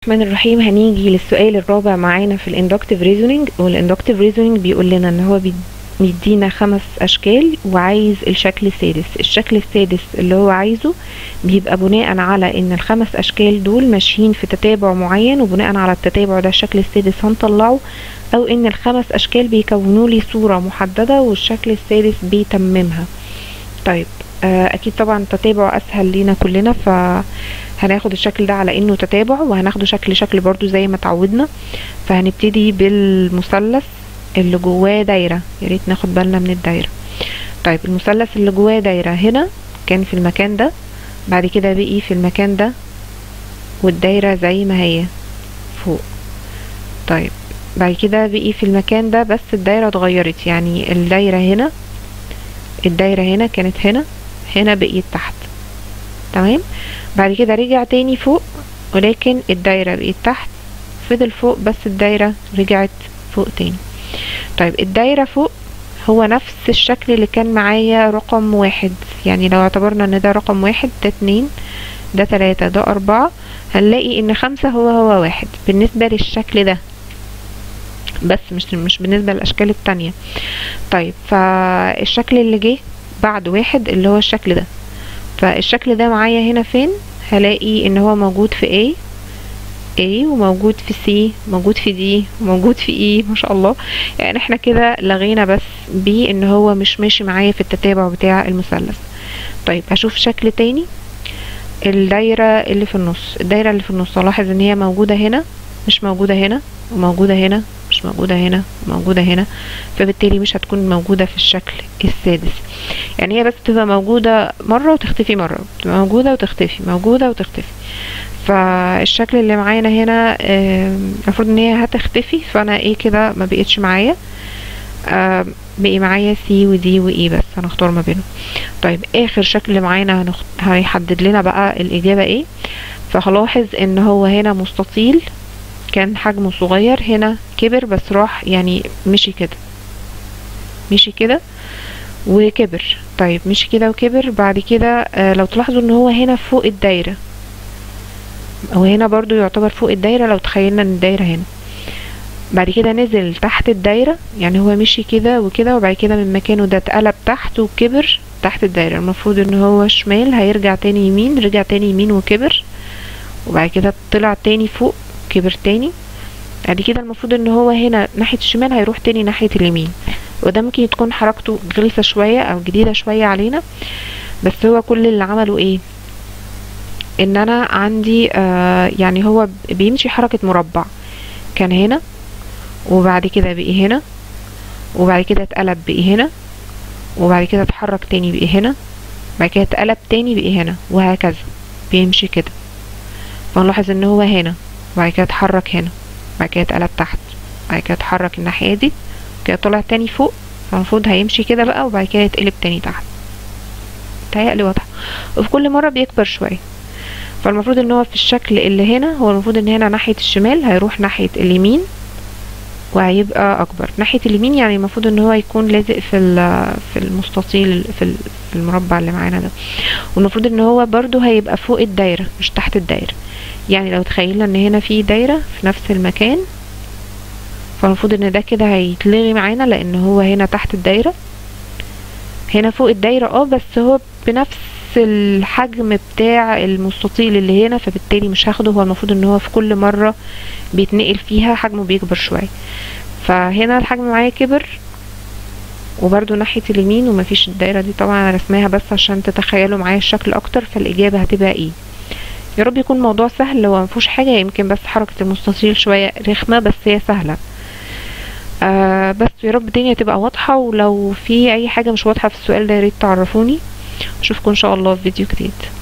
الرحمن الرحيم هنيجي للسؤال الرابع معانا في الاندكتيف ريزونينج والاندكتيف ريزونينج بيقول لنا ان هو بيدينا خمس اشكال وعايز الشكل السادس الشكل السادس اللي هو عايزه بيبقى بناء على ان الخمس اشكال دول ماشيين في تتابع معين وبناء على التتابع ده الشكل السادس هنطلعه او ان الخمس اشكال بيكونوا لي صورة محددة والشكل السادس بيتممها طيب آه، اكيد طبعا التتابع اسهل لينا كلنا فهناخد الشكل ده على انه تتابع وهناخده شكل شكل برضو زي ما اتعودنا فهنبتدي بالمثلث اللي جواه دايرة يا ريت ناخد بالنا من الدايرة طيب المثلث اللي جواه دايرة هنا كان في المكان ده بعد كده بقي في المكان ده والدايرة زي ما هي فوق طيب بعد كده بقي في المكان ده بس الدايرة اتغيرت يعني الدايرة هنا الدايرة هنا كانت هنا هنا بقيت تحت تمام بعد كده رجع تاني فوق ولكن الدايرة بقيت تحت فضل فوق بس الدايرة رجعت فوق تاني طيب الدايرة فوق هو نفس الشكل اللي كان معايا رقم واحد يعني لو اعتبرنا ان ده رقم واحد ده اتنين ده تلاتة ده اربعة هنلاقي ان خمسة هو هو واحد بالنسبة للشكل ده بس مش مش بالنسبة للاشكال التانية طيب فالشكل اللي جه بعد واحد اللي هو الشكل ده فالشكل ده معايا هنا فين هلاقي ان هو موجود في A A وموجود في C موجود في D وموجود في E ما شاء الله يعني احنا كده لغينا بس B ان هو مش ماشي معايا في التتابع بتاع المثلث طيب هشوف شكل تاني الدايرة اللي في النص الدايرة اللي في النص الاحظ ان هي موجودة هنا مش موجودة هنا وموجودة هنا مش موجودة هنا موجودة هنا فبالتالي مش هتكون موجودة في الشكل السادس يعني هي بس تبقى موجودة مرة وتختفي مرة تبقى موجودة وتختفي موجودة وتختفي فالشكل اللي معانا هنا المفروض ان هي هتختفي فانا ايه كده ما بقتش معايا بقي معايا سي ودي واي بس هنختار ما بينهم طيب اخر شكل معانا هنخ... هيحدد لنا بقى الاجابة ايه فهلاحظ ان هو هنا مستطيل كان حجمه صغير هنا كبر بس راح يعني مشي كده مشي كده وكبر طيب مشي كده وكبر بعد كده آه لو تلاحظوا ان هو هنا فوق الدايرة وهنا برضو يعتبر فوق الدايرة لو تخيلنا ان الدايرة هنا بعد كده نزل تحت الدايرة يعني هو مشي كده وكده وبعد كده من مكانه ده اتقلب تحت وكبر تحت الدايرة المفروض ان هو شمال هيرجع تاني يمين رجع تاني يمين وكبر وبعد كده طلع تاني فوق كبر تاني بعد كده المفروض ان هو هنا ناحية الشمال هيروح تاني ناحية اليمين وده ممكن تكون حركته غلسة شوية او جديدة شوية علينا بس هو كل اللي عمله ايه ان انا عندي آه يعني هو بيمشي حركة مربع كان هنا وبعد كده بقي هنا وبعد كده اتقلب بقي هنا وبعد كده اتحرك تاني بقي هنا بعد كده اتقلب تاني بقي هنا وهكذا بيمشي كده فنلاحظ ان هو هنا وبعد كده اتحرك هنا بعد كده اتقلب تحت بعد كده اتحرك الناحية دي كده طلع تاني فوق فالمفروض هيمشي كده بقى وبعد كده يتقلب تاني تحت تهيألي واضحة وفي كل مرة بيكبر شوية فالمفروض ان هو في الشكل اللي هنا هو المفروض ان هنا ناحية الشمال هيروح ناحية اليمين وهيبقى اكبر ناحية اليمين يعني المفروض ان هو يكون لازق في في المستطيل في المربع اللي معانا ده والمفروض ان هو برضو هيبقى فوق الدايرة مش تحت الدايرة يعني لو تخيلنا ان هنا في دايرة في نفس المكان فالمفروض ان ده كده هيتلغي معانا لان هو هنا تحت الدايرة هنا فوق الدايرة اه بس هو بنفس الحجم بتاع المستطيل اللي هنا فبالتالي مش هاخده هو المفروض ان هو في كل مرة بيتنقل فيها حجمه بيكبر شوية فهنا الحجم معايا كبر وبرده ناحية اليمين ومفيش الدايرة دي طبعا انا رسماها بس عشان تتخيلوا معايا الشكل اكتر فالاجابة هتبقى ايه يا رب يكون موضوع سهل هو مفيهوش حاجة يمكن بس حركة المستطيل شوية رخمة بس هي سهلة آه بس يا رب الدنيا تبقى واضحة ولو في اي حاجة مش واضحة في السؤال ده ياريت تعرفوني اشوفكم ان شاء الله في فيديو جديد